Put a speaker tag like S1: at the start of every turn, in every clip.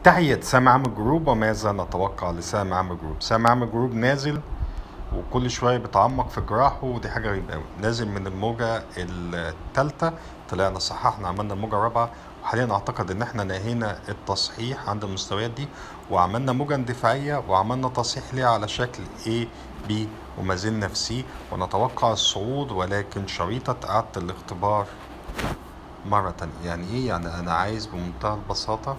S1: تحية سام عام جروب وماذا نتوقع لسام عام جروب سام عام جروب نازل وكل شوية بيتعمق في جراحه ودي حاجة غريبة أوي نازل من الموجة التالتة طلعنا صححنا عملنا الموجة الرابعة وحاليا أعتقد إن إحنا نهينا التصحيح عند المستويات دي وعملنا موجة اندفاعية وعملنا تصحيح ليها على شكل A B وما زلنا في C ونتوقع الصعود ولكن شريطة إعادة الاختبار مرة تانية يعني إيه يعني أنا عايز بمنتهى البساطة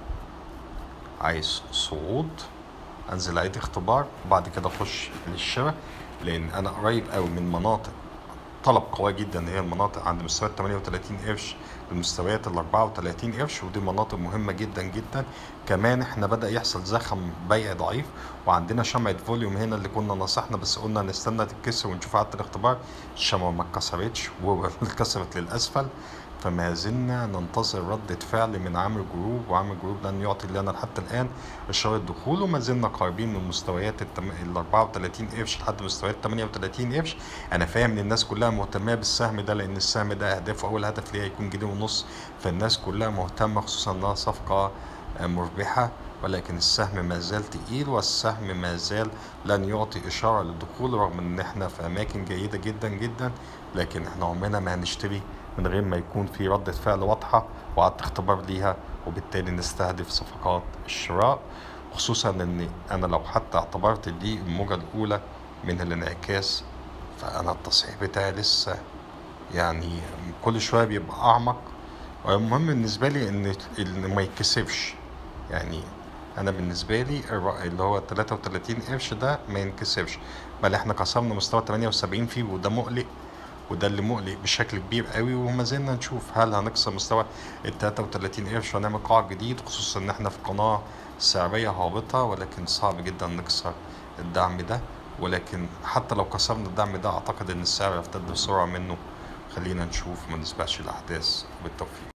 S1: عايز صعود انزل اعيد اختبار وبعد كده اخش للشراء لان انا قريب قوي من مناطق طلب قوي جدا هي المناطق عند مستويات 38 قرش لمستويات ال 34 قرش ودي مناطق مهمة جدا جدا كمان احنا بدأ يحصل زخم بيع ضعيف وعندنا شمعة فوليوم هنا اللي كنا نصحنا بس قلنا نستنى تتكسر ونشوف عدد الاختبار الشمعة ما اتكسرتش واتكسرت للأسفل فما زلنا ننتظر ردة فعل من عامل جروب وعامل جروب لن يعطي لنا حتى الآن إشارة دخول وما زلنا قريبين من مستويات التم... ال 34 قرش لحد مستويات 38 قرش أنا فاهم إن الناس كلها مهتمة بالسهم ده لأن السهم ده أهدافه أول هدف ليه هيكون جنيه ونص فالناس كلها مهتمة خصوصا إنها صفقة مربحة ولكن السهم ما زال تقيل والسهم ما زال لن يعطي إشارة للدخول رغم إن إحنا في أماكن جيدة جدا جدا لكن إحنا عمرنا ما هنشتري من غير ما يكون في ردة فعل واضحة وعدت اختبار ليها وبالتالي نستهدف صفقات الشراء خصوصا ان انا لو حتى اعتبرت دي الموجة الاولى من الانعكاس فانا التصحيح بتاعي لسه يعني كل شوية بيبقى اعمق والمهم بالنسبة لي ان ان ما يتكسفش يعني انا بالنسبة لي اللي هو 33 قرش ده ما ينكسرش بل احنا كسرنا مستوى 78 فيه وده مقلق وده اللي مقلق بشكل كبير قوي وما زلنا نشوف هل هنكسر مستوى ال 33 قرش ونعمل قاع جديد خصوصا ان احنا في قناه سعريه هابطه ولكن صعب جدا نكسر الدعم ده ولكن حتى لو كسرنا الدعم ده اعتقد ان السعر يرتد بسرعه منه خلينا نشوف ما نسبقش الاحداث بالتوفيق